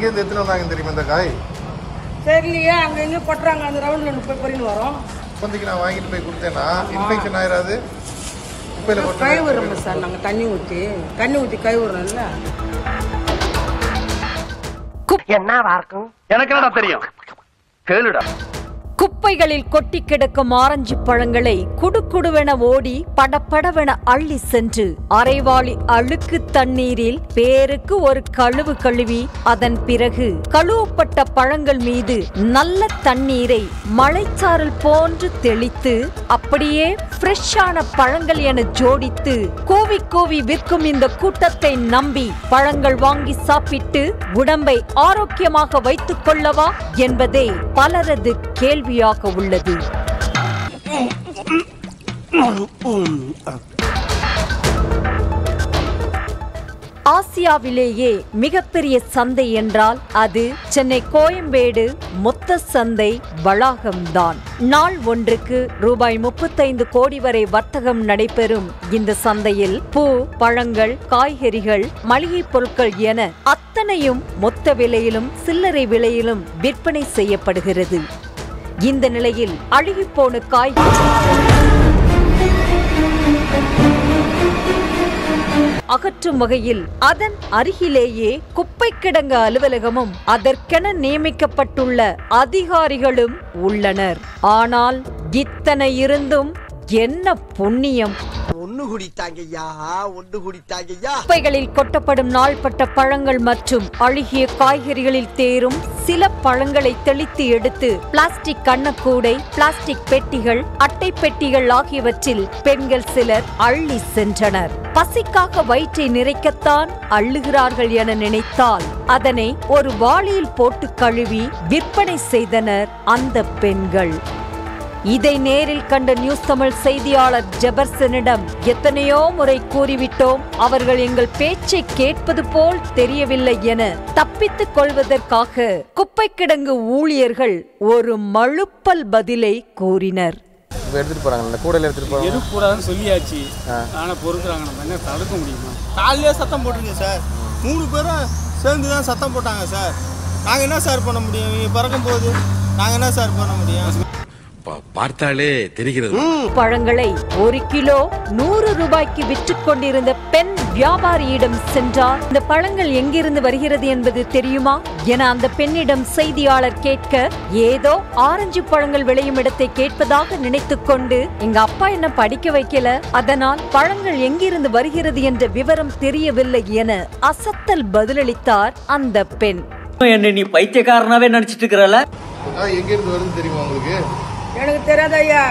எங்கேருந்து எத்தனை வந்தாங்க தெரியுமா இந்த காய் தெரியலையே அங்க எங்க கொட்டுறாங்க அந்த ரவுண்ட்ல ஒன்று போய் பொறின்னு வரோம் இப்போதைக்கு நான் வாங்கிட்டு போய் கொடுத்தேன்னா இன்ஃபெக்ஷன் ஆயிராது குப்பையில் கை போட்டு விடுறோம் சார் நாங்க தண்ணி ஊற்றி தண்ணி ஊற்றி கை விடுறோம்ல எனக்கு என்னடா தெரியும் கேளுடா குப்பைகளில் கொட்டி கிடக்கும் ஆரஞ்சு பழங்களை குடுகுடுவென ஓடி படபடவென அள்ளி சென்று அரைவாளி அழுக்கு தண்ணீரில் பேருக்கு ஒரு கழுவு கழுவி அதன் பிறகு கழுவப்பட்ட பழங்கள் மீது நல்ல தண்ணீரை மழைச்சாரல் போன்று தெளித்து அப்படியே ஃப்ரெஷ்ஷான பழங்கள் என ஜோடித்து கூவி கூவி விற்கும் இந்த கூட்டத்தை நம்பி பழங்கள் வாங்கி சாப்பிட்டு உடம்பை ஆரோக்கியமாக வைத்துக் கொள்ளவா என்பதே பலரது கேள்வியாக உள்ளது ஆசியாவிலேயே மிகப்பெரிய சந்தை என்றால் அது சென்னை கோயம்பேடு மொத்த சந்தை வளாகம்தான் நாள் ஒன்றுக்கு ரூபாய் முப்பத்தைந்து கோடி வரை வர்த்தகம் நடைபெறும் இந்த சந்தையில் பூ பழங்கள் காய்கறிகள் மளிகை பொருட்கள் என அத்தனையும் மொத்த விலையிலும் சில்லறை விலையிலும் விற்பனை செய்யப்படுகிறது இந்த நிலையில் அழுகிப்போன காய்கறி அகற்றும் வகையில் அதன் அருகிலேயே குப்பை கிடங்கு அலுவலகமும் அதற்கென நியமிக்கப்பட்டுள்ள அதிகாரிகளும் உள்ளனர் ஆனால் இத்தனை இருந்தும் என்ன புண்ணியம் ஒண்ணு குடித்தாங்கய்யா ஒண்ணு குடித்தாங்கய்யா குப்பைகளில் கொட்டப்படும் நாள்பட்ட பழங்கள் மற்றும் அழுகிய காய்கறிகளில் தேரும் சில பழங்களை தெளித்து எடுத்து பிளாஸ்டிக் கண்ணக்கூடை பிளாஸ்டிக் பெட்டிகள் அட்டை பெட்டிகள் ஆகியவற்றில் பெண்கள் சிலர் அள்ளி சென்றனர் பசிக்காக வயிற்றை நிறைக்கத்தான் அள்ளுகிறார்கள் என நினைத்தால் அதனை ஒரு வாளியில் போட்டு கழுவி விற்பனை செய்தனர் அந்த பெண்கள் இதை நேரில் கண்ட நியூஸ் தமிழ் செய்தியாளர் ஜெபர்சனிடம் எத்தனையோ முறை கூறிவிட்டோம் அவர்கள் எங்கள் பேச்சை கேட்பது போல் தெரியவில்லை என தப்பித்துக் கொள்வதற்காக குப்பை கிடங்கு ஊழியர்கள் ஒரு மழுப்பல் பதிலை கூறினர் இப்போ எடுத்துகிட்டு போகிறாங்க இந்த கூடையில் எடுத்துகிட்டு போகிறாங்க எடுக்கூடாதுன்னு சொல்லியாச்சு ஆனால் பொறுக்குறாங்க நம்ம என்ன தடுக்க முடியுமா காலையிலே சத்தம் போட்டுருங்க சார் மூணு பேரும் சேர்ந்து தான் சத்தம் போட்டாங்க சார் நாங்கள் என்ன சார் பண்ண முடியும் இவங்க பறக்கும் போது நாங்கள் என்ன சார் பண்ண முடியும் பார்த்தாலே தெரிகிறது பழங்களை ஒரு கிலோ நூறு ரூபாய்க்கு விற்றுக் கொண்டிருந்த பெண் வியாபாரியிடம் சென்றார் இந்த பழங்கள் எங்கிருந்து வருகிறது என்பது தெரியுமா என அந்த பெண்ணிடம் செய்தியாளர் கேட்க ஏதோ ஆரஞ்சு பழங்கள் விளையும் இடத்தை கேட்பதாக நினைத்துக் கொண்டு எங்க அப்பா என்ன படிக்க வைக்கல அதனால் பழங்கள் எங்கிருந்து வருகிறது என்ற விவரம் தெரியவில்லை என அசத்தல் பதிலளித்தார் அந்த பெண் என்ன நீ பைத்தியக்காரனாவே நினைச்சிட்டு இருக்கிறல இந்த காய் எங்கேருந்து வருதுன்னு தெரியுமா உங்களுக்கு எனக்கு தெரியாத ஐயா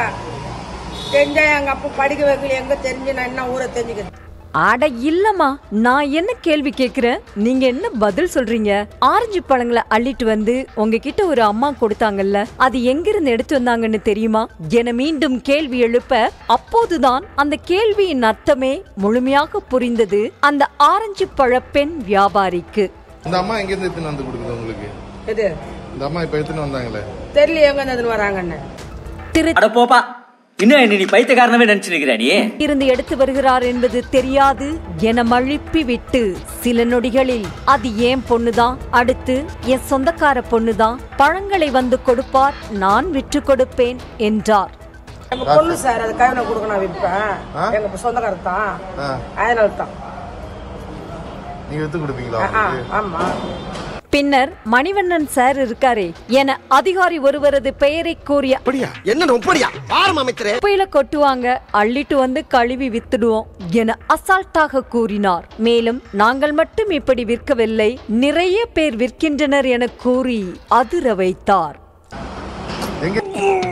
தெரிஞ்சா எங்க அப்பா படிக்க வைக்கல எங்க தெரிஞ்சு நான் என்ன ஊரை தெரிஞ்சுக்கிறேன் அட இல்லம்மா நான் என்ன கேள்வி கேக்குறேன் நீங்க என்ன பதில் சொல்றீங்க ஆரஞ்சு பழங்களை அள்ளிட்டு வந்து உங்ககிட்ட ஒரு அம்மா கொடுத்தாங்கல்ல அது எங்கிருந்து எடுத்து வந்தாங்கன்னு தெரியுமா என மீண்டும் கேள்வி எழுப்ப அப்போதுதான் அந்த கேள்வியின் அர்த்தமே முழுமையாக புரிந்தது அந்த ஆரஞ்சு பழ பெண் வியாபாரிக்கு இந்த அம்மா எங்கேருந்து எடுத்துன்னு வந்து கொடுக்குது உங்களுக்கு எது இந்த அம்மா இப்போ எடுத்துன்னு வந்தாங்களே தெரியல எங்க இருந்து வராங்கன்னு திரு அட போப்பா இன்னும் என்ன நீ பைத்தியக்காரனாவே நினைச்சு நிக்கிற நீ இருந்து எடுத்து வருகிறார் என்பது தெரியாது என மழுப்பி விட்டு சில நொடிகளில் அது ஏன் பொண்ணுதான் அடுத்து என் சொந்தக்கார பொண்ணுதான் பழங்களை வந்து கொடுப்பார் நான் விற்று கொடுப்பேன் என்றார் எங்க பொண்ணு சார் அது கைவின கொடுக்க நான் விற்பேன் எங்க சொந்தக்காரர் தான் ஆ அதனால தான் நீங்கள் எடுத்து கொடுப்பீங்களா ஆ, அவங்களுக்கு ஆமா பின்னர் மணிவண்ணன் சார் இருக்காரே என அதிகாரி ஒருவரது பெயரை கூறிய என்ன ரொம்படியா பாரம் அமைச்சரே குப்பையில கொட்டுவாங்க அள்ளிட்டு வந்து கழுவி வித்துடுவோம் என அசால்ட்டாக கூறினார் மேலும் நாங்கள் மட்டும் இப்படி விற்கவில்லை நிறைய பேர் விற்கின்றனர் என கூறி அதிர வைத்தார் எங்கே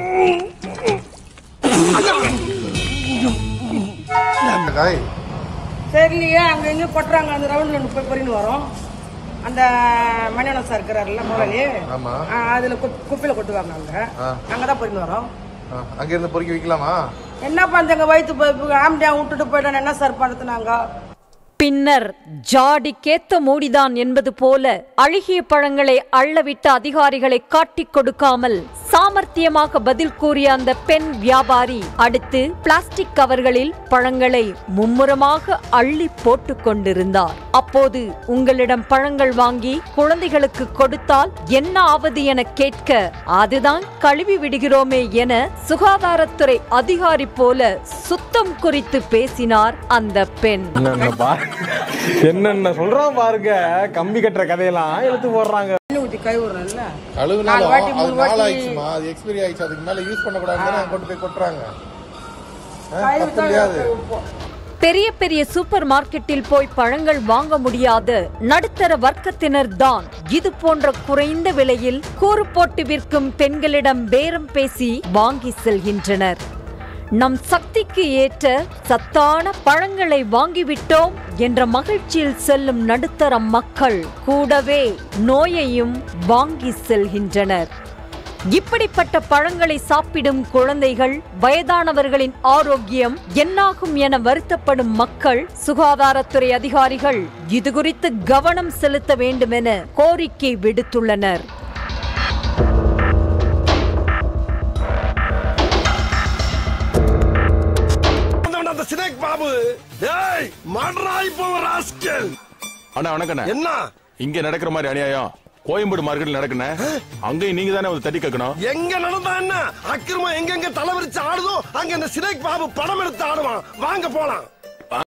இந்த காய் தெரியலையே அங்க எங்க கொட்டுறாங்க அந்த ரவுண்ட்ல ஒன்று போய் பொறின்னு வரோம் அந்த மணிவனம் சார் இருக்கிறாருல்ல முதலாளி ஆமா. ஆ, அதுல குப்- குப்பையில கொட்டுவாங்க அங்க ஆ. அங்க தான் பொறின்னு வரோம் ஆ, அங்கேருந்து பொறுக்கி வைக்கலாமா என்ன பண்றீங்க வயிற்று ஆம்டியா விட்டுட்டு போயிட்டோம் என்ன சார் பண்ணுறது நாங்க பின்னர் ஜாடிக்கேத்த மூடிதான் என்பது போல அழுகிய பழங்களை அள்ளவிட்ட அதிகாரிகளை காட்டிக் கொடுக்காமல் சாமர்த்தியமாக பதில் கூறிய அந்த பெண் வியாபாரி அடுத்து பிளாஸ்டிக் கவர்களில் பழங்களை மும்முரமாக அள்ளி போட்டுக் கொண்டிருந்தார் அப்போது உங்களிடம் பழங்கள் வாங்கி குழந்தைகளுக்கு கொடுத்தால் என்ன ஆவது என கேட்க அதுதான் கழுவி விடுகிறோமே என சுகாதாரத்துறை அதிகாரி போல சுத்தம் குறித்து பேசினார் அந்த பெண் என்னென்ன பா என்னென்ன சொல்றான் பாருங்க கம்பி கட்டுற கதையெல்லாம் எடுத்து போடுறாங்க தண்ணி ஊற்றி கை விடுறோம்ல கழுவுனாலும் நாலு வாட்டி, அது மூணு நாள் வாட்டி. ஆயிடுச்சுமா அது எக்ஸ்பைரி ஆயிடுச்சு அதுக்கு மேல யூஸ் பண்ணக்கூடாதுன்னு கொண்டு போய் கொட்டுறாங்க ஆ, கை தப்பு இல்லையா அது? விட்டா பெரிய பெரிய சூப்பர் மார்க்கெட்டில் போய் பழங்கள் வாங்க முடியாத நடுத்தர வர்க்கத்தினர் தான் இது போன்ற குறைந்த விலையில் கூறு போட்டு விற்கும் பெண்களிடம் பேரம் பேசி வாங்கி செல்கின்றனர் நம் சக்திக்கு ஏற்ற சத்தான பழங்களை வாங்கிவிட்டோம் என்ற மகிழ்ச்சியில் செல்லும் நடுத்தர மக்கள் கூடவே நோயையும் வாங்கி செல்கின்றனர் இப்படிப்பட்ட பழங்களை சாப்பிடும் குழந்தைகள் வயதானவர்களின் ஆரோக்கியம் என்னாகும் என வருத்தப்படும் மக்கள் சுகாதாரத்துறை அதிகாரிகள் இது குறித்து கவனம் செலுத்த வேண்டுமென கோரிக்கை விடுத்துள்ளனர் அந்த சினேக் பாபு டேய் மட்ராய் போவ ராஸ்கல் அண்ணா வணக்கண்ணே என்ன இங்க நடக்கிற மாதிரி அநியாயம் கோயம்பேடு மார்க்கெட்ல நடக்குண்ணே அங்கேயும் நீங்க தானே வந்து தட்டி கேட்கணும் எங்க நடந்தா என்ன அக்கிரமம் எங்கெங்க தலைவரிச்சு ஆடுதோ அங்க இந்த சினேக் பாபு படம் எடுத்து ஆடுவான் வாங்க போலாம்